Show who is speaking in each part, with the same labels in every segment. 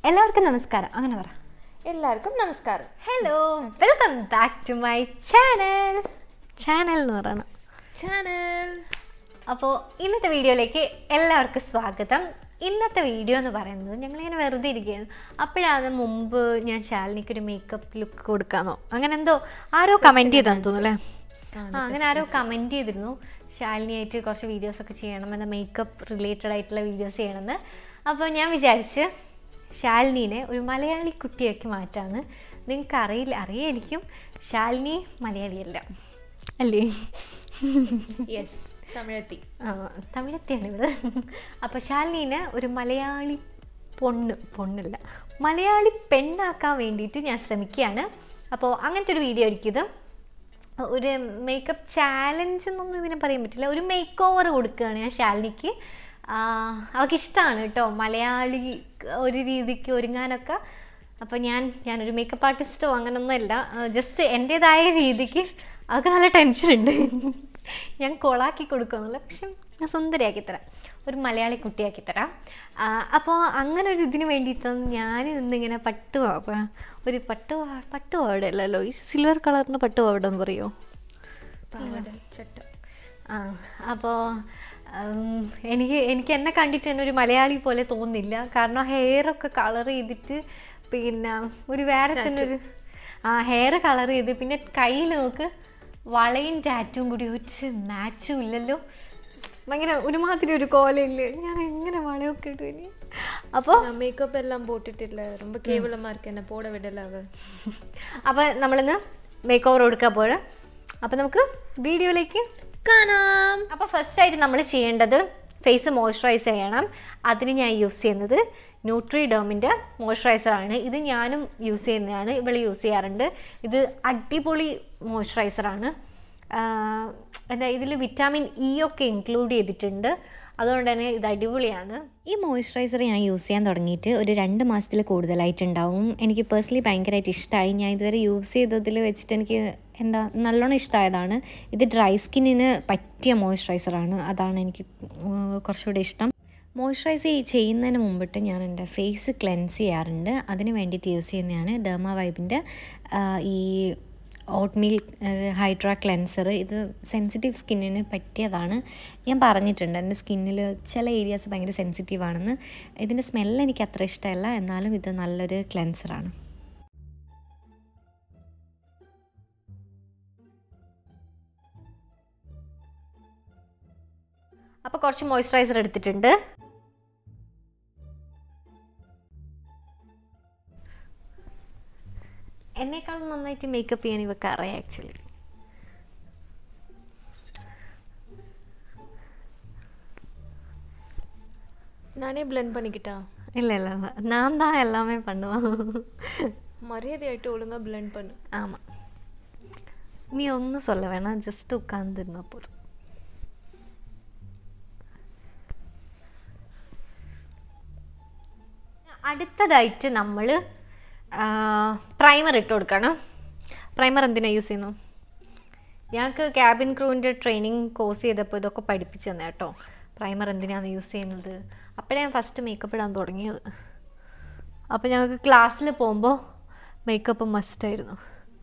Speaker 1: എല്ലാവർക്കും നമസ്കാരം അങ്ങനെ പറ
Speaker 2: എല്ലാവർക്കും നമസ്കാരം
Speaker 1: hello welcome back to my channel channel എന്ന് പറയണം
Speaker 2: ചാനൽ
Speaker 1: അപ്പോൾ ഇന്നത്തെ വീഡിയോയിലേക്ക് എല്ലാവർക്കും സ്വാഗതം ഇന്നത്തെ വീഡിയോ എന്ന് പറയുന്നത് ഞങ്ങളിങ്ങനെ വെറുതെ ഇരിക്കുകയാണ് അപ്പോഴാണ് മുമ്പ് ഞാൻ ശാലിനിക്ക് ഒരു മേക്കപ്പ് ലുക്ക് കൊടുക്കാന്നോ അങ്ങനെ എന്തോ ആരോ കമൻറ്റ് ചെയ്താന്ന് തോന്നുന്നു അല്ലേ ആ അങ്ങനെ ആരോ കമൻറ്റ് ചെയ്തിരുന്നു ശാലിനിയായിട്ട് കുറച്ച് വീഡിയോസ് ഒക്കെ ചെയ്യണം എന്ന മേക്കപ്പ് റിലേറ്റഡ് ആയിട്ടുള്ള വീഡിയോസ് ചെയ്യണമെന്ന് അപ്പോൾ ഞാൻ വിചാരിച്ച് ശാലിനീനെ ഒരു മലയാളി കുട്ടിയാക്കി മാറ്റാന്ന് നിങ്ങൾക്ക് അറിയില്ല അറിയായിരിക്കും ശാലിനി മലയാളിയല്ല അല്ലേ
Speaker 2: യെസ് തമിഴത്തി
Speaker 1: ആ, തമിഴത്തിയാണ് ഇവിടെ അപ്പോൾ ശാലിനീനെ ഒരു മലയാളി പൊണ്ണ് പൊണ്ണല്ല മലയാളി പെണ്ണാക്കാൻ വേണ്ടിയിട്ട് ഞാൻ ശ്രമിക്കുകയാണ് അപ്പോൾ അങ്ങനത്തെ ഒരു വീഡിയോ ആയിരിക്കും ഇത് ഒരു മേക്കപ്പ് ചാലഞ്ച് എന്നൊന്നും ഇതിനെ പറയാൻ പറ്റില്ല ഒരു മേക്ക് ഓവർ കൊടുക്കുകയാണ് ഞാൻ ശാലിനിക്ക് ആ, അവൾക്ക് ഇഷ്ടമാണ് കേട്ടോ മലയാളി ഒരു രീതിക്ക് ഒരുങ്ങാനൊക്കെ അപ്പോൾ ഞാൻ ഞാനൊരു മേക്കപ്പ് ആർട്ടിസ്റ്റോ അങ്ങനൊന്നുമല്ല ജസ്റ്റ് എൻ്റേതായ രീതിക്ക് അവൾക്ക് നല്ല ടെൻഷനുണ്ട് ഞാൻ കൊളാക്കി കൊടുക്കുമെന്നുള്ള പക്ഷെ ഞാൻ സുന്ദരിയാക്കി തരാം ഒരു മലയാളി കുട്ടിയാക്കി തരാം അപ്പോൾ അങ്ങനെ ഒരു ഇതിന് വേണ്ടിയിട്ട് ഞാൻ ഇന്നിങ്ങനെ പട്ട് പാവ- ഒരു പട്ട് പാ- പട്ട് പാവട അല്ലല്ലോ ഈ സിൽവർ കളറിന് പട്ട് പാവട എന്ന് പറയുമോ
Speaker 2: പാവട ചട്ട
Speaker 1: ആ അപ്പോൾ എനിക്ക് എനിക്ക് എന്നെ കണ്ടിട്ട് തന്നെ ഒരു മലയാളി പോലെ തോന്നില്ല കാരണം ഹെയറൊക്കെ കളർ ചെയ്തിട്ട് പിന്നെ ഒരു വേറെ തന്നെ ഒരു ആ ഹെയർ കളർ ചെയ്ത് പിന്നെ കയ്യിൽ നോക്ക് വളയും ടാറ്റും കൂടി ഒരു മാച്ചും ഇല്ലല്ലോ ഭയങ്കര ഒരുമാതിരി ഒരു കോലയില്ലേ ഞാൻ എങ്ങനെ വളയൊക്കെ ഇട്ടു ഇനി അപ്പോൾ
Speaker 2: நான் மேக்கப் எல்லாம் போட்டுட்டு இல்ல ரொம்ப கேவலமா இருக்கு என்ன போட விடல அவ
Speaker 1: അപ്പോൾ നമ്മളിന്ന് മേക്ക് ഓവർ കൊടുക്കാൻ പോഴ അപ്പോൾ നമുക്ക് വീഡിയോയിലേക്ക്
Speaker 2: കാണാം
Speaker 1: അപ്പോൾ ഫസ്റ്റ് ആയിട്ട് നമ്മൾ ചെയ്യേണ്ടത് ഫേസ് മോയ്സ്ചറൈസ് ചെയ്യണം അതിന് ഞാൻ യൂസ് ചെയ്യുന്നത് ന്യൂട്രി ഡേമിൻ്റെ മോയ്സ്ചറൈസറാണ് ഇത് ഞാനും യൂസ് ചെയ്യുന്നതാണ് ഇവൾ യൂസ് ചെയ്യാറുണ്ട് ഇത് അടിപൊളി മോയ്സ്ചറൈസറാണ് എന്താ ഇതിൽ വിറ്റാമിൻ ഇ ഒക്കെ ഇൻക്ലൂഡ് ചെയ്തിട്ടുണ്ട് അതുകൊണ്ട് തന്നെ ഇത് അടിപൊളിയാണ്
Speaker 3: ഈ മോയ്സ്ചറൈസർ ഞാൻ യൂസ് ചെയ്യാൻ തുടങ്ങിയിട്ട് ഒരു രണ്ട് മാസത്തിൽ കൂടുതലായിട്ടുണ്ടാവും എനിക്ക് പേഴ്സണലി ഭയങ്കരമായിട്ട് ഇഷ്ടമായി ഞാൻ ഇതുവരെ യൂസ് ചെയ്തതിൽ വെച്ചിട്ട് എനിക്ക് എന്താ നല്ലോണം ഇഷ്ടമായതാണ് ഇത് ഡ്രൈ സ്കിന്നിന് പറ്റിയ മോയ്സ്ചറൈസറാണ് അതാണ് എനിക്ക് ഉം, കുറച്ചുകൂടി ഇഷ്ടം മോയ്സ്ചറൈസ് ചെയ്യുന്നതിന് മുമ്പിട്ട് ഞാൻ എൻ്റെ ഫേസ് ക്ലെൻസ് ചെയ്യാറുണ്ട് അതിന് വേണ്ടിയിട്ട് യൂസ് ചെയ്യുന്നതാണ് ഡെർമ വൈബിൻ്റെ ഈ ഓട്ട്മീൽ ഹൈഡ്ര ക്ലെൻസർ ഇത് സെൻസിറ്റീവ് സ്കിന്നിന് പറ്റിയതാണ് ഞാൻ പറഞ്ഞിട്ടുണ്ട് എൻ്റെ സ്കിന്നിൽ ചില ഏരിയാസ് ഭയങ്കര സെൻസിറ്റീവ് ആണെന്ന് ഇതിൻ്റെ സ്മെല്ല് എനിക്ക് അത്ര ഇഷ്ടമല്ല എന്നാലും ഇത് നല്ലൊരു ക്ലെൻസറാണ്
Speaker 1: അപ്പോൾ കുറച്ച് മോയ്സ്ചറൈസർ എടുത്തിട്ടുണ്ട് എന്നെക്കാളും നന്നായിട്ട് മേക്കപ്പ് ചെയ്യാൻ ഇവക്ക് അറിയാം ആക്ച്വലി
Speaker 2: நானே பிளெண்ட் பண்ணிக்கிட்டா
Speaker 1: இல்ல இல்ல இல்ல நான் தான் எல்லாமே பண்ணுவேன்
Speaker 2: மரியாதையாയിട്ട് ஒழுங்கா பிளெண்ட் பண்ணு
Speaker 1: ஆமா நீ ஒன்றும் சொல்ல வேணாம் ஜஸ்ட் உட்காந்துருந்தா போதும் അടുത്തതായിട്ട് നമ്മൾ പ്രൈമർ ഇട്ട് കൊടുക്കണം പ്രൈമർ എന്തിനാണ് യൂസ് ചെയ്യുന്നു ഞങ്ങൾക്ക് ക്യാബിൻ ക്രൂവിൻ്റെ ട്രെയിനിങ് കോഴ്സ് ചെയ്തപ്പോൾ ഇതൊക്കെ പഠിപ്പിച്ചു തന്നെ കേട്ടോ പ്രൈമർ എന്തിനാണ് യൂസ് ചെയ്യുന്നത് അപ്പോഴേ ഞാൻ ഫസ്റ്റ് മേക്കപ്പ് ഇടാൻ തുടങ്ങിയത് അപ്പോൾ ഞങ്ങൾക്ക് ക്ലാസ്സിൽ പോകുമ്പോൾ മേക്കപ്പ് മസ്റ്റായിരുന്നു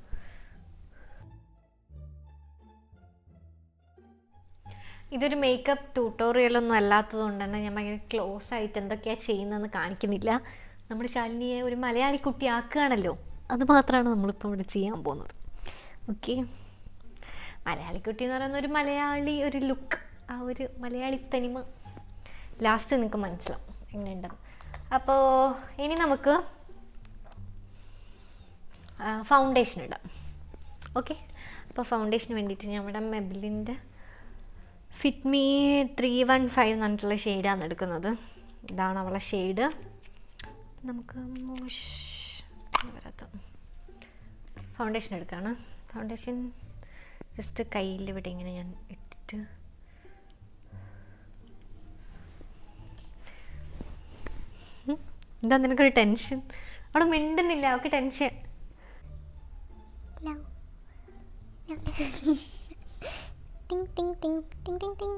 Speaker 1: ഇതൊരു മേക്കപ്പ് ട്യൂട്ടോറിയലൊന്നും അല്ലാത്തത് കൊണ്ട് തന്നെ ഞാൻ ഭയങ്കര ക്ലോസ് ആയിട്ട് എന്തൊക്കെയാണ് ചെയ്യുന്നതെന്ന് കാണിക്കുന്നില്ല നമ്മുടെ ശാലിനിയെ ഒരു മലയാളി കുട്ടി ആക്കുകയാണല്ലോ അത് മാത്രമാണ് നമ്മളിപ്പോൾ ഇവിടെ ചെയ്യാൻ പോകുന്നത് ഓക്കെ മലയാളി കുട്ടി എന്ന് പറയുന്ന ഒരു മലയാളി ഒരു ലുക്ക് ആ ഒരു മലയാളി തനിമ ലാസ്റ്റ് നിങ്ങൾക്ക് മനസ്സിലാവും എങ്ങനെയുണ്ടെന്ന് അപ്പോൾ ഇനി നമുക്ക് ഫൗണ്ടേഷൻ ഇടാം ഓക്കെ അപ്പോൾ ഫൗണ്ടേഷന് വേണ്ടിയിട്ട് നമ്മുടെ മെബിലിൻ്റെ fit me three one five എന്ന് പറഞ്ഞിട്ടുള്ള ഷെയ്ഡാണ് എടുക്കുന്നത് ഇതാണ് അവളെ ഷെയ്ഡ് നമുക്ക് മോശ് വരാത്ത ഫൗണ്ടേഷൻ എടുക്കുകയാണ് ഫൗണ്ടേഷൻ ജസ്റ്റ് കയ്യിൽ ഇവിടെ ഇങ്ങനെ ഞാൻ ഇട്ടിട്ട് ഉം, എന്താ നിനക്കൊരു ടെൻഷൻ അവിടെ മിണ്ടുന്നില്ല അവൾക്ക് tension
Speaker 4: Ting ting ting ting ting ting.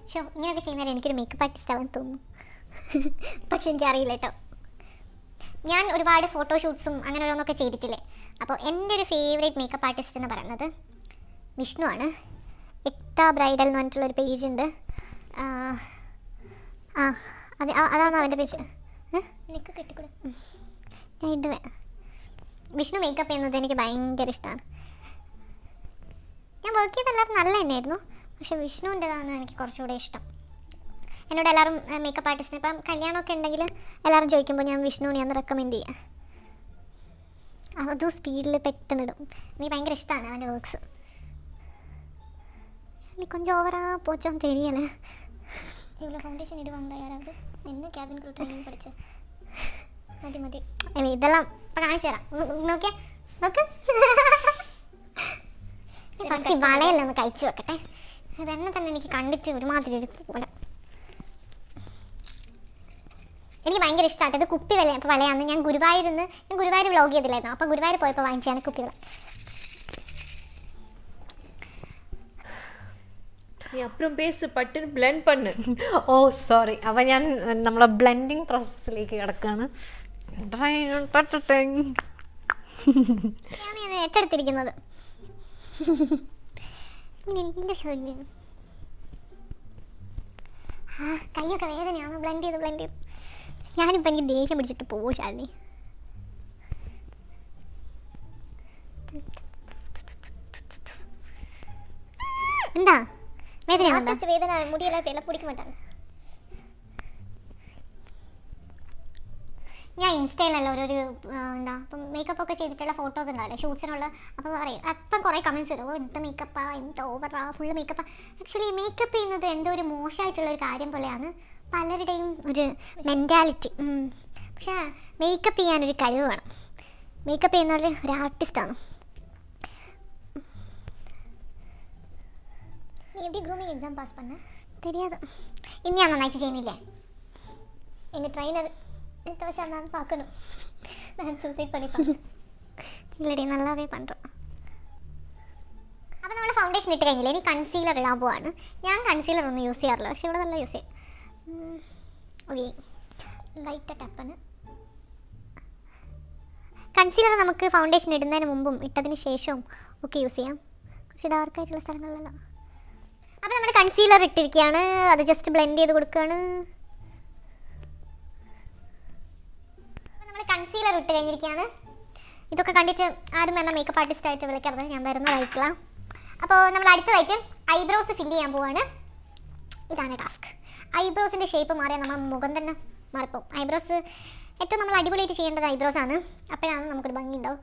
Speaker 4: Show ഇങ്ങനെയൊക്കെ ചെയ്യുന്നവരെ എനിക്കൊരു മേക്കപ്പ് ആർട്ടിസ്റ്റ് ആവാൻ തോന്നുന്നു പക്ഷെ എനിക്കറിയില്ല കേട്ടോ ഞാൻ ഒരുപാട് ഫോട്ടോഷൂട്ട്സും അങ്ങനെ ഓരോന്നൊക്കെ ചെയ്തിട്ടില്ലേ അപ്പോൾ എൻ്റെ ഒരു ഫേവറേറ്റ് മേക്കപ്പ് ആർട്ടിസ്റ്റ് എന്ന് പറയുന്നത് വിഷ്ണു ആണ് എക്ത ബ്രൈഡൽ എന്ന് പറഞ്ഞിട്ടുള്ള ഒരു പേജ് ഉണ്ട് ആ ആ, അത് ആ- അതാണ് അവൻ്റെ പേജ് എനിക്ക് കിട്ടിക്കൂടെ ഞാൻ ഇടുവേ വിഷ്ണു മേക്കപ്പ് ചെയ്യുന്നത് എനിക്ക് ഭയങ്കര ഇഷ്ടമാണ് ഞാൻ വർക്ക് ചെയ്ത എല്ലാവരും നല്ല തന്നെയായിരുന്നു പക്ഷെ വിഷ്ണുവിൻ്റെതാണ് എനിക്ക് കുറച്ചുകൂടെ ഇഷ്ടം എന്നോട് എല്ലാവരും മേക്കപ്പ് ആർട്ടിസ്റ്റിന് ഇപ്പം കല്യാണമൊക്കെ ഉണ്ടെങ്കിൽ എല്ലാവരും ചോദിക്കുമ്പോൾ ഞാൻ വിഷ്ണുവിനെ ഒന്ന് റെക്കമെൻഡ് ചെയ്യാം അതും സ്പീഡിൽ പെട്ടെന്ന് ഇടും എനിക്ക് ഭയങ്കര ഇഷ്ടമാണ് അവൻ്റെ വർക്ക്സ് கொஞ்சம் ஓவராக போச்சான்னு தெரியல இவ்வளோ ஃபவுண்டேஷன் இடுவாங்களா யாராவது என்ன கேபின் க்ரூ ட்ரைனிங் படிச்சு മതി മതി അല്ല ഇതെല്ലാം ഇപ്പം കാണിച്ചു തരാം നോ- നോക്കിയേ നോക്ക് ഫസ്റ്റ് ഈ വളയെല്ലാം ഒന്ന് കഴിച്ചു വെക്കട്ടെ അതെന്നെ തന്നെ എനിക്ക് കണ്ടിട്ട് ഒരുമാതിരി ഒരു പോലെ എനിക്ക് ഭയങ്കര ഇഷ്ടമായിട്ട് ഇത് കുപ്പി വില വളയാന്ന് ഞാൻ ഗുരുവായൂരിന്ന് ഞാൻ ഗുരുവായൂർ വ്ലോഗ് ചെയ്തില്ലായിരുന്നു അപ്പോൾ ഗുരുവായൂർ പോയപ്പോൾ വാങ്ങിച്ചാണ് കുപ്പി വള
Speaker 2: நீ அப்புறம் பேசு பட்டுன்னு blend பண்ணு
Speaker 1: ഓ സോറി അപ്പം ഞാൻ നമ്മളെ ബ്ലെൻഡിങ് പ്രോസസ്സിലേക്ക് കിടക്കുകയാണ്
Speaker 4: ഞാൻ ഞാൻ ഏറ്റെടുത്തിരിക്കുന്നത് ഇല്ല ശല്യം ആ കൈയൊക്കെ വേദനയാണ് ബ്ലെൻഡ് ചെയ്ത് ബ്ലെൻഡ് ചെയ്ത് ഞാനിപ്പോൾ എനിക്ക് ദേഷ്യം പിടിച്ചിട്ട് പോകും ശാലിനി എന്താ വേദന വേദന മുടിയെല്ലാം പിടിക്ക മാട്ടാണ് ഞാൻ ഇൻസ്റ്റയിലല്ല ഒരു ഒരു ആ, എന്താ ഇപ്പം മേക്കപ്പ് ഒക്കെ ചെയ്തിട്ടുള്ള ഫോട്ടോസ് ഉണ്ടാവില്ലേ ഷൂട്ട്സിനുള്ള അപ്പോൾ പറയും അപ്പം കുറേ കമൻസ് വരും ഓ എന്ത് മേക്കപ്പാ എന്ത് ഓവറാ ഫുള്ള് മേക്കപ്പാ ആക്ച്വലി മേക്കപ്പ് ചെയ്യുന്നത് എന്തോ ഒരു മോശമായിട്ടുള്ള ഒരു കാര്യം പോലെയാണ് പലരുടെയും ഒരു മെൻറ്റാലിറ്റി പക്ഷേ മേക്കപ്പ് ചെയ്യാനൊരു കഴിവ് വേണം മേക്കപ്പ് ചെയ്യുന്നവർ ഒരു ആർട്ടിസ്റ്റാണ് നീ எப்படி ഗ്രൂമിങ് എക്സാം പാസ് பண்ண தெரியாது ഇനി ഞാൻ നന്നായിട്ട് ചെയ്യുന്നില്ലേ எங்கள் ட்ரைனர் இந்த வருஷம் நான் பார்க்கணும் நான் சூசைட் பண்ணி பார்க்கணும் இல்லடி நல்லாவே பண்ணுறோம் അപ്പോൾ നമ്മൾ ഫൗണ്ടേഷൻ ഇട്ട് കഴിഞ്ഞില്ലേ ഇനി കൺസീലർ ഇടാൻ പോവാണ് ഞാൻ കൺസീലർ ഒന്നും യൂസ് ചെയ്യാറില്ല പക്ഷെ ഇവിടെ നല്ല യൂസ് ചെയ്യും ഓക്കെ ലൈറ്റ് ടപ്പന് കൺസീലർ നമുക്ക് ഫൗണ്ടേഷൻ ഇടുന്നതിന് മുമ്പും ഇട്ടതിന് ശേഷവും ഒക്കെ യൂസ് ചെയ്യാം കുറച്ച് ഡാർക്കായിട്ടുള്ള സ്ഥലങ്ങളിലെല്ലാം അപ്പോൾ നമ്മൾ കൺസീലർ ഇട്ടിരിക്കുകയാണ് അത് ജസ്റ്റ് ബ്ലെൻഡ് ചെയ്ത് കൊടുക്കുകയാണ് നമ്മൾ കൺസീലർ ഇട്ട് കഴിഞ്ഞിരിക്കുകയാണ് ഇതൊക്കെ കണ്ടിട്ട് ആരും എന്നെ മേക്കപ്പ് ആർട്ടിസ്റ്റ് ആയിട്ട് വിളിക്കരുത് ഞാൻ വരുന്നതായിട്ടുള്ള അപ്പോൾ നമ്മൾ അടുത്തതായിട്ട് ഐബ്രോസ് ഫില്ല് ചെയ്യാൻ പോവാണ് ഇതാണ് ടാസ്ക് ഐബ്രോസിൻ്റെ ഷേപ്പ് മാറിയാൽ നമ്മുടെ മുഖം തന്നെ മാറിപ്പോവും ഐബ്രോസ് ഏറ്റവും നമ്മൾ അടിപൊളിയായിട്ട് ചെയ്യേണ്ടത് ഐബ്രോസ് ആണ് അപ്പോഴാണ് നമുക്കൊരു ഭംഗി ഉണ്ടാവും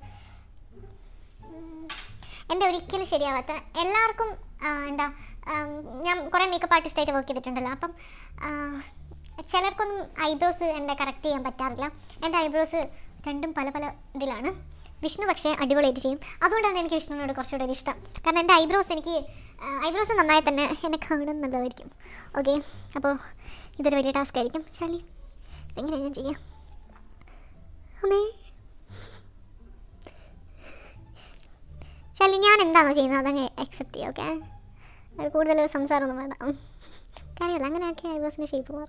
Speaker 4: എൻ്റെ ഒരിക്കലും ശരിയാവാത്ത എല്ലാവർക്കും ആ, എന്താ ആം, ഞാൻ കുറേ മേക്കപ്പ് ആർട്ടിസ്റ്റായിട്ട് വർക്ക് ചെയ്തിട്ടുണ്ടല്ലോ അപ്പം ആ, ചിലർക്കൊന്നും ഐബ്രോസ് എൻ്റെ കറക്റ്റ് ചെയ്യാൻ പറ്റാറില്ല എൻ്റെ ഐബ്രോസ് രണ്ടും പല പല ഇതിലാണ് വിഷ്ണു പക്ഷേ അടിപൊളിയായിട്ട് ചെയ്യും അതുകൊണ്ടാണ് എനിക്ക് വിഷ്ണുവിനോട് കുറച്ചുകൂടെ ഒരു ഇഷ്ടം കാരണം എൻ്റെ ഐബ്രോസ് എനിക്ക് ഐബ്രോസ് നന്നായി തന്നെ എന്നെ കാണാൻ നല്ലതായിരിക്കും ഓക്കെ അപ്പോൾ ഇതൊരു വലിയ ടാസ്ക് ആയിരിക്കും ശാലി എങ്ങനെ ഞാൻ ചെയ്യാം അമ്മേ ശാലി ഞാൻ എന്താണോ ചെയ്യുന്നത് അതങ്ങ് അക്സെപ്റ്റ് ചെയ്യാം ഓക്കെ അത് കൂടുതൽ സംസാരമൊന്നും വേണ്ട ഉം. കാര്യമല്ല അങ്ങനെ ആക്കി ഐബ്രോസിൻ്റെ ഷേപ്പ് മാറും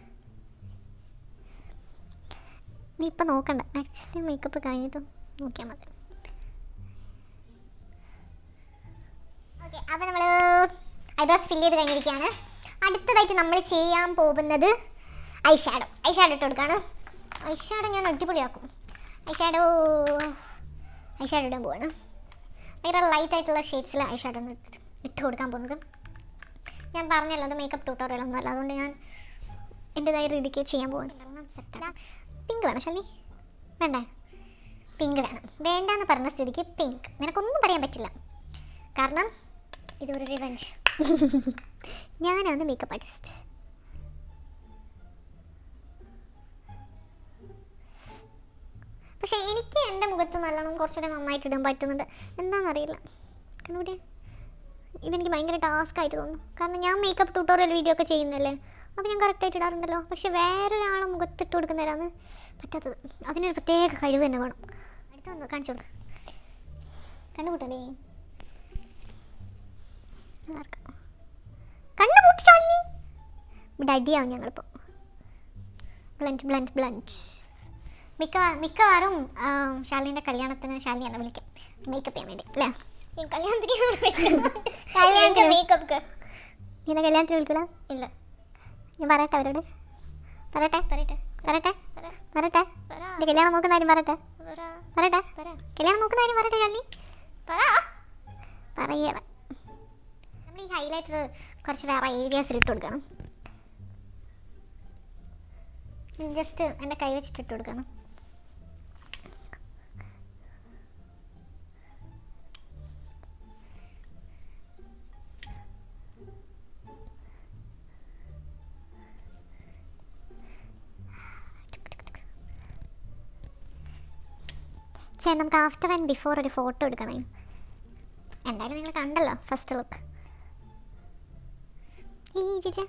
Speaker 4: നീ ഇപ്പം നോക്കണ്ട ആക്ച്വലി മേക്കപ്പ് കഴിഞ്ഞിട്ട് നോക്കിയാൽ മതി ഓക്കെ അപ്പോൾ നമ്മൾ ഐബ്രോസ് ഫില്ല് ചെയ്ത് കഴിഞ്ഞിരിക്കുകയാണ് അടുത്തതായിട്ട് നമ്മൾ ചെയ്യാൻ പോകുന്നത് ഐ ഷാഡോ ഐ ഷാഡോ ഇട്ട് കൊടുക്കുകയാണ് ഐ ഷാഡോ ഞാൻ അടിപൊളിയാക്കും ഐ ഷാഡോ ഐ ഷാഡോ ഇടാൻ പോവാണ് ഭയങ്കര ലൈറ്റ് ആയിട്ടുള്ള ഷെയ്ഡ്സിൽ ഐ ഷാഡോ ആണ് ഇട്ട് കൊടുക്കാൻ പോകുന്നത് ഞാൻ പറഞ്ഞല്ലോ അത് മേക്കപ്പ് ട്യൂട്ടോറിയൽ ഒന്നും അല്ല അതുകൊണ്ട് ഞാൻ എൻ്റെതായ രീതിക്ക് ചെയ്യാൻ പോവാണ് സെറ്റാണ് പിങ്ക് വേണം ശല്ലി വേണ്ടേ പിങ്ക് വേണം വേണ്ടാന്ന് പറഞ്ഞ സ്ഥിതിക്ക് പിങ്ക് നിനക്കൊന്നും പറയാൻ പറ്റില്ല കാരണം ഇതൊരു റിവഞ്ച് ഞാനാണ് മേക്കപ്പ് ആർട്ടിസ്റ്റ് പക്ഷേ എനിക്ക് എൻ്റെ മുഖത്ത് നല്ലോണം കുറച്ചുകൂടെ നന്നായിട്ട് ഇടാൻ പറ്റുന്നുണ്ട് എന്താണെന്നറിയില്ല കണ്ടുപിടിയാ ഇതെനിക്ക് ഭയങ്കര ടാസ്ക് ആയിട്ട് തോന്നുന്നു കാരണം ഞാൻ മേക്കപ്പ് ട്യൂട്ടോറിയൽ വീഡിയോ ഒക്കെ ചെയ്യുന്നല്ലേ അപ്പോൾ ഞാൻ കറക്റ്റായിട്ട് ഇടാറുണ്ടല്ലോ പക്ഷെ വേറൊരാളെ മുഖത്തിട്ട് കൊടുക്കുന്നവരാണ് പറ്റാത്തത് അതിനൊരു പ്രത്യേക കഴിവ് തന്നെ വേണം അടുത്ത ഒന്ന് കാണിച്ചു കൊടുക്ക് കണ്ണുപൂട്ടണേ കണ്ണുപൂട്ടി ശാലിനി ഇവിടെ അടിയാവും ഞങ്ങളിപ്പോൾ ബ്ലഞ്ച് ബ്ലഞ്ച് ബ്ലഞ്ച് മിക്ക മിക്കവാറും ശാലിൻ്റെ കല്യാണത്തിന് ശാലിനി എന്നെ വിളിക്കും മേക്കപ്പ് ചെയ്യാൻ വേണ്ടി അല്ലേ കല്യാണത്തിന് മേക്കപ്പ് നിന്നെ കല്യാണത്തിന് വിളിക്കില്ല ഇല്ല ഞാൻ പറയട്ടെ അവരോട് പറയട്ടെ പറയട്ടെ പറയട്ടെ പറയട്ടെ എൻ്റെ കല്യാണം നോക്കുന്ന കാര്യം പറയട്ടെ പറയട്ടെ കല്യാണം നോക്കുന്ന കാര്യം പറയട്ടെ ശാലിനി പറയണ നമ്മൾ ഈ ഹൈലൈറ്റർ കുറച്ച് വേറെ ഏരിയാസിൽ ഇട്ട് കൊടുക്കണം ജസ്റ്റ് എൻ്റെ കൈ വെച്ചിട്ട് ഇട്ട് കൊടുക്കണം ചേ നമുക്ക് ആഫ്റ്റർ ആൻഡ് ബിഫോർ ഒരു ഫോട്ടോ എടുക്കണേ എന്തായാലും നിങ്ങൾ കണ്ടല്ലോ ഫസ്റ്റ് ലുക്ക് ഈ ചേച്ചി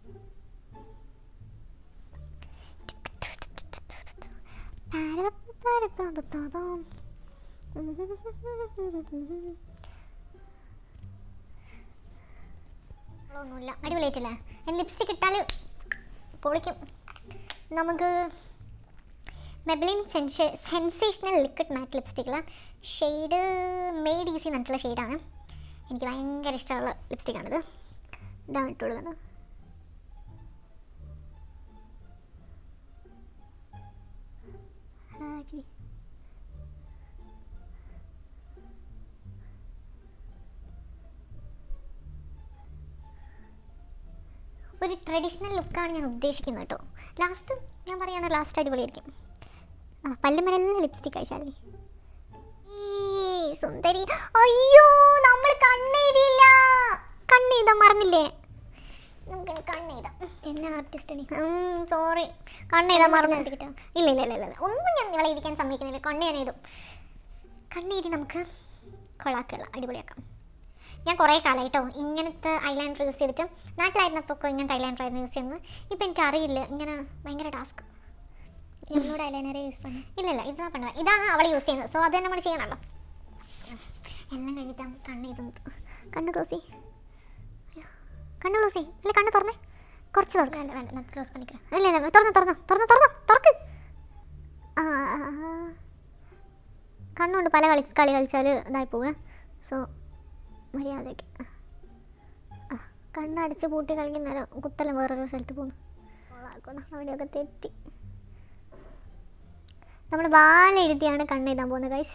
Speaker 4: ഒന്നുമില്ല അടിപൊളിയായിട്ടില്ലേ എൻ്റെ ലിപ്സ്റ്റിക് ഇട്ടാൽ പൊളിക്കും നമുക്ക് മെബ്ലിൻ സെൻഷ സെൻസേഷണൽ ലിക്വിഡ് മാറ്റ് ലിപ്സ്റ്റിക്കിൽ ഷെയ്ഡ് മെയ്ഡ് ഈസി എന്നിട്ടുള്ള ഷെയ്ഡാണ് എനിക്ക് ഭയങ്കര ഇഷ്ടമുള്ള ലിപ്സ്റ്റിക്കാണിത് ഇതാണ് ഇട്ട് കൊടുക്കുന്നത് ആ, ഇച്ചിരി. ഒരു ട്രഡീഷണൽ ലുക്കാണ് ഞാൻ ഉദ്ദേശിക്കുന്നത് കേട്ടോ ലാസ്റ്റ് ഞാൻ പറയാണ് ലാസ്റ്റ് അടിപൊളിയായിരിക്കും ആ പല്ലുമലെല്ലാം ലിപ്സ്റ്റിക് അയച്ചാലേ സുന്ദരി അയ്യോ നമ്മൾ കണ്ണെഴുതിയില്ല കണ്ണെഴുതാൻ മറന്നില്ലേ നമുക്ക് കണ്ണെഴുതാം എന്നെ ആർട്ടിസ്റ്റിനെ സോറി കണ്ണെഴുതാൻ മറന്നു ഇല്ല ഇല്ല ഇല്ല ഇല്ല ഇല്ല ഒന്നും ഞാൻ നിങ്ങളെ ഇരിക്കാൻ സമ്മതിക്കുന്നില്ല കണ്ണ് ഞാൻ എഴുതും കണ്ണെഴുതി നമുക്ക് കൊളാക്കുക അടിപൊളിയാക്കാം ഞാൻ കുറേ കാലമായിട്ടോ ഇങ്ങനത്തെ ഐലൈനർ യൂസ് ചെയ്തിട്ട് നാട്ടിലായിരുന്നപ്പോൾ ഒക്കെ ഇങ്ങനത്തെ ഐലൈനർ ആയിരുന്നു യൂസ് ചെയ്യുന്നത് ഇപ്പം എനിക്ക് അറിയില്ല ഇങ്ങനെ ഭയങ്കര ടാസ്ക് എന്നോട് ഐലൈനർ യൂസ് பண்ண ഇല്ല ഇല്ല ഇതാ പണ്ട ഇതാണ് അവൾ യൂസ് ചെയ്യുന്നത് സോ അത് തന്നെ നമ്മൾ ചെയ്യണമല്ലോ എല്ലാം കഴിഞ്ഞിട്ട് കണ്ണ് ഇത് കണ്ണ് ക്ലോസ് ചെയ്യ് അയ്യോ. കണ്ണ് ക്ലോസ് ചെയ്യ് ഇല്ല കണ്ണ് തുറന്നേ കുറച്ച് തുറക്ക് വേണ്ട വേണ്ട ഞാൻ ക്ലോസ് പണിക്കാം ഇല്ല ഇല്ല തുറന്നു തുറന്നു തുറന്നു തുറന്നു തുറക്ക് ആ ആ, ആ. കണ്ണുകൊണ്ട് പല കളി കളി കളിച്ചാൽ ഇതായി പോവുക സോ മര്യാദയ്ക്ക് ആ കണ്ണടച്ച് പൂട്ടി കളിക്കുന്നേരം കുത്തലും വേറൊരു സ്ഥലത്ത് പോകുന്നു കൊള്ളാക്കുന്നു അവിടെയൊക്കെ തെറ്റി നമ്മൾ വാലെഴുതിയാണ് കണ്ണെഴുതാൻ പോകുന്നത് ഗൈസ്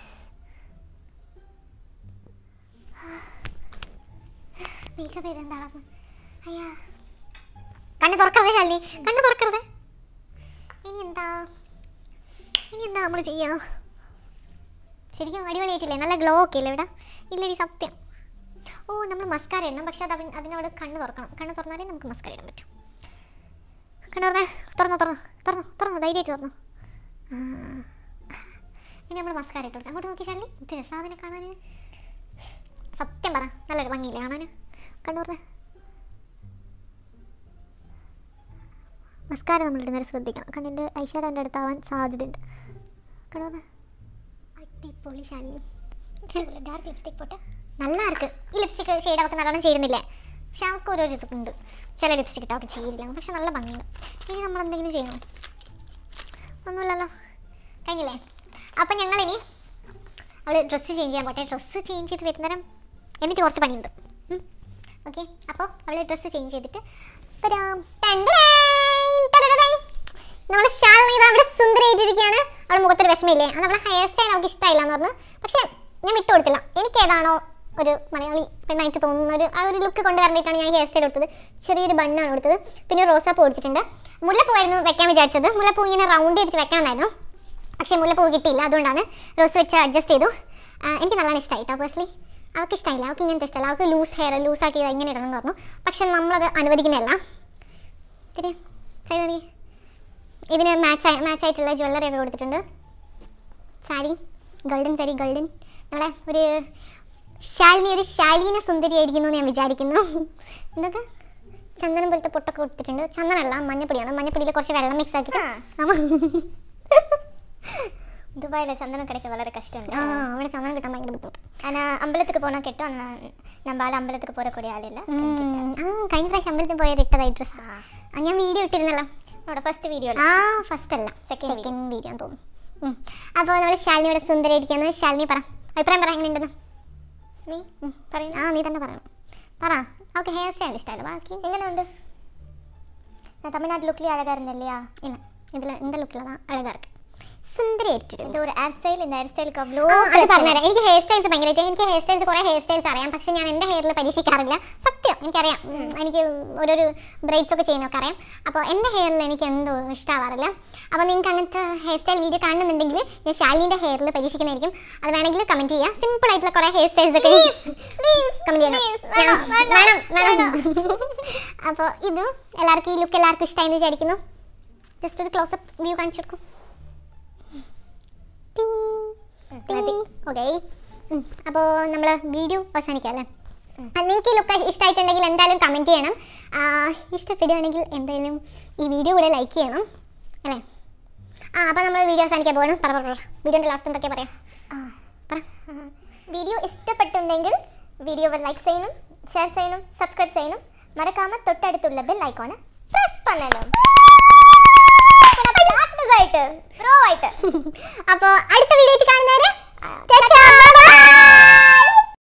Speaker 4: മേക്കപ്പ് ചെയ്ത് എന്താണെന്ന് അയ്യാ കണ്ണ് തുറക്കരുത് ശാലിനി കണ്ണ് തുറക്കരുത് ഇനി എന്താ ഇനി എന്താ നമ്മൾ ചെയ്യാ ശരിക്കും അടിപൊളിയായിട്ടില്ലേ നല്ല ഗ്ലോ ഒക്കെ അല്ലേ ഇവിടെ ഇല്ലടി സത്യം ഓ നമ്മൾ മസ്കാര ഇടണം പക്ഷെ അത് അവൻ അതിനോട് കണ്ണ് തുറക്കണം കണ്ണ് തുറന്നാലേ നമുക്ക് മസ്കാര ഇടാൻ പറ്റും കണ്ണ് തുറന്നേ തുറന്നു തുറന്നു തുറന്നു തുറന്നു ധൈര്യമായിട്ട് തുറന്നു ആ. ഇനി നമ്മൾ മസ്കാര ഇട്ട് കൊടുക്കാം അങ്ങോട്ട് നോക്കി ശാലിനി ഇത് രസാദിനെ കാണാൻ സത്യം പറ നല്ലൊരു ഭംഗിയില്ലേ കാണാൻ കണ്ണു തുറന്നേ മസ്കാര നമ്മൾ ഇടുന്നേരം ശ്രദ്ധിക്കണം കണ്ണിൻ്റെ ഐഷാഡോ എൻ്റെ അടുത്താവാൻ സാധ്യതയുണ്ട് കണ്ണു തുറന്നേ അടിപൊളി ശാലിനി ഡാർക്ക് ലിപ്സ്റ്റിക് പോട്ടെ നല്ല ഇருக்கு ഈ ലിപ്സ്റ്റിക് ഷെയ്ഡ് അവൾക്ക് നല്ലോണം ചേരുന്നില്ലേ പക്ഷെ അവൾക്ക് ഓരോ ഇതുണ്ട് ചില ലിപ്സ്റ്റിക് ഇട്ട് അവൾക്ക് ചേരില്ല പക്ഷെ നല്ല ഭംഗിയുണ്ട് ഇനി നമ്മൾ എന്തെങ്കിലും ചെയ്യണം ഒന്നുമില്ലല്ലോ കഴിഞ്ഞില്ലേ അപ്പം ഞങ്ങളിനി അവൾ ഡ്രസ്സ് ചേഞ്ച് ചെയ്യാൻ പോട്ടെ ഡ്രസ്സ് ചേഞ്ച് ചെയ്ത് വരുന്നേരം എന്നിട്ട് കുറച്ച് പണിയുണ്ട് ഓക്കെ അപ്പോൾ അവൾ ഡ്രസ്സ് ചേഞ്ച് ചെയ്തിട്ട് വരാം നമ്മൾ ശാലിനി ഇതാ അവിടെ സുന്ദരിയായിട്ടിരിക്കുകയാണ് അവളുടെ മുഖത്തൊരു വിഷമമില്ലേ അത് അവളെ ഹെയർ സ്റ്റൈൽ അവൾക്ക് ഇഷ്ടമായില്ല എന്ന് പറഞ്ഞു പക്ഷേ ഞാൻ വിട്ടു കൊടുത്തില്ല എനിക്ക് ഏതാണോ ഒരു മലയാളി പെണ്ണായിട്ട് തോന്നുന്ന ഒരു ആ ഒരു ലുക്ക് കൊണ്ട് വരണ്ടിട്ടാണ് ഞാൻ ഹെയർ സ്റ്റൈൽ കൊടുത്തത് ചെറിയൊരു ബണ്ണാണ് കൊടുത്തത് പിന്നെ റോസാപ്പൂ കൊടുത്തിട്ടുണ്ട് മുല്ലപ്പൂവായിരുന്നു വെക്കാൻ വിചാരിച്ചത് മുല്ലപ്പൂ ഇങ്ങനെ റൗണ്ട് ചെയ്തിട്ട് വെക്കണമെന്നായിരുന്നു പക്ഷേ മുല്ലപ്പൂ കിട്ടിയില്ല അതുകൊണ്ടാണ് റോസ് വെച്ച് അഡ്ജസ്റ്റ് ചെയ്തു ആ, എനിക്ക് നല്ലോണം ഇഷ്ടമായി കേട്ടോ പേഴ്സണലി അവൾക്ക് ഇഷ്ടമായില്ല അവൾക്ക് ഇങ്ങനത്തെ ഇഷ്ടമല്ല അവൾക്ക് ലൂസ് ഹെയർ ലൂസാക്കി ഇങ്ങനെ ഇടണം എന്ന് പറഞ്ഞു പക്ഷെ നമ്മളത് അനുവദിക്കുന്നില്ല ശരി സൈഡ് ഇതിന് മാച്ച് മാച്ച് ആയിട്ടുള്ള ജ്വല്ലറി ഒക്കെ കൊടുത്തിട്ടുണ്ട് സാരി ഗോൾഡൻ സാരി ഗോൾഡൻ നമ്മളെ ഒരു ശാലിനി ഒരു ശാലീന സുന്ദരിയായിരിക്കുന്നു എന്ന് ഞാൻ വിചാരിക്കുന്നു എന്തൊക്കെ ചന്ദനം പോലത്തെ പൊട്ടൊക്കെ കൊടുത്തിട്ടുണ്ട് ചന്ദനമല്ല മഞ്ഞപ്പൊടിയാണ് മഞ്ഞപ്പൊടിയിൽ കുറച്ച് വെള്ളം മിക്സ് ആക്കിയിട്ട് ദുബായിലെ ചന്ദനം கிடைக்க വളരെ കഷ്ടമുണ്ട് ആ അവിടെ ചന്ദനം കിട്ടാൻ ഭയങ്കര ബുദ്ധിമുട്ട്
Speaker 5: ஆனா அம்பலத்துக்கு போனா கெட்டோம் நம்ம ஆள் அம்பலத்துக்கு போறக்கூடிய ஆள் இல்ல
Speaker 4: ആ കഴിഞ്ഞ പ്രാവശ്യം അമ്പലത്തിൽ പോയ ഇട്ടതായി ഡ്രസ്സ് ആ, ഞാൻ വീഡിയോ ഇട്ടിരുന്നല്ലോ നമ്മുടെ ഫസ്റ്റ് വീഡിയോ ആ ഫസ്റ്റ് അല്ല സെക്കൻഡ് സെക്കൻഡ് വീഡിയോ തോന്നുന്നു ഉം. അപ്പോൾ നമ്മൾ ശാലിനിയുടെ സുന്ദരിയിരിക്കുന്നത് ശാലിനി പറ അഭിപ്രായം പറ എങ്ങനെയുണ്ടെന്ന് നീ പറയും ആ നീ തന്നെ പറയണം പറ ഓക്കെ ഹെയർ സ്റ്റൈൽ ഇഷ്ടമല്ല ബാക്കി എങ്ങനെയുണ്ട് തമിഴ്നാട് ലുക്കിൽ അഴകായിരുന്നില്ലയാ ഇല്ല ഇതിൽ இந்த ലുക്കിലാണ് അഴകാ ഇருக்கு സുന്ദരിയായിട്ടിരുന്നു ഒരു ഹെയർ സ്റ്റൈൽ இந்த ഹെയർ സ്റ്റൈൽ കബ്ലോ അത് പറഞ്ഞുതരാം എനിക്ക് ഹെയർ സ്റ്റൈൽസ് ഭയങ്കരമായിട്ട് എനിക്ക് ഹെയർ സ്റ്റൈൽസ് കുറേ ഹെയർ സ്റ്റൈൽസ് അറിയാം പക്ഷെ ഞാൻ എൻ്റെ ഹെയറിൽ പരീക്ഷിക്കാറില്ല സത്യം എനിക്കറിയാം ഉം, എനിക്ക് ഓരോരോ ബ്രൈഡ്സ് ഒക്കെ ചെയ്യുന്നതൊക്കെ അറിയാം അപ്പോൾ എൻ്റെ ഹെയറിൽ എനിക്ക് എന്തോ ഇഷ്ടമാവാറില്ല അപ്പോൾ നിങ്ങൾക്ക് അങ്ങനത്തെ ഹെയർ സ്റ്റൈൽ വീഡിയോ കാണുന്നുണ്ടെങ്കിൽ ഞാൻ ശാലിനിൻ്റെ ഹെയറിൽ പരീക്ഷിക്കുന്നതായിരിക്കും അത് വേണമെങ്കിൽ കമൻറ്റ് ചെയ്യുക സിമ്പിൾ ആയിട്ടുള്ള കുറേ ഹെയർ സ്റ്റൈൽസ് ഒക്കെ കമൻറ്റ് ചെയ്യണം ഞാൻ- വേണം വേണം അപ്പോൾ ഇത് എല്ലാവർക്കും ഈ ലുക്ക് എല്ലാവർക്കും ഇഷ്ടമായി എന്ന് വിചാരിക്കുന്നു ജസ്റ്റ് ഒരു ക്ലോസപ്പ് വ്യൂ കാണിച്ചു കൊടുക്കും ഓക്കെ അപ്പോൾ നമ്മൾ വീഡിയോ അവസാനിക്കാം അല്ലേ നിങ്ങൾക്ക് ഈ ലുക്ക് ഇഷ്ടമായിട്ടുണ്ടെങ്കിൽ എന്തായാലും കമൻറ്റ് ചെയ്യണം ആ, ഇഷ്ടപ്പെടുകയാണെങ്കിൽ എന്തായാലും ഈ വീഡിയോ കൂടെ ലൈക്ക് ചെയ്യണം അല്ലേ ആ അപ്പോൾ നമ്മൾ വീഡിയോ അവസാനിക്കാൻ പോകണം പറ പറ പറ വീഡിയോൻ്റെ ലാസ്റ്റ് എന്തൊക്കെ പറയാം പറ വീഡിയോ ഇഷ്ടപ്പെട്ടുണ്ടെങ്കിൽ വീഡിയോ ലൈക്ക് ചെയ്യണം ഷെയർ ചെയ്യണം സബ്സ്ക്രൈബ് ചെയ്യണം മറക്കാമ തൊട്ടടുത്തുള്ള ബെൽ ഐക്കോണ് പ്രസ് பண்ணணும்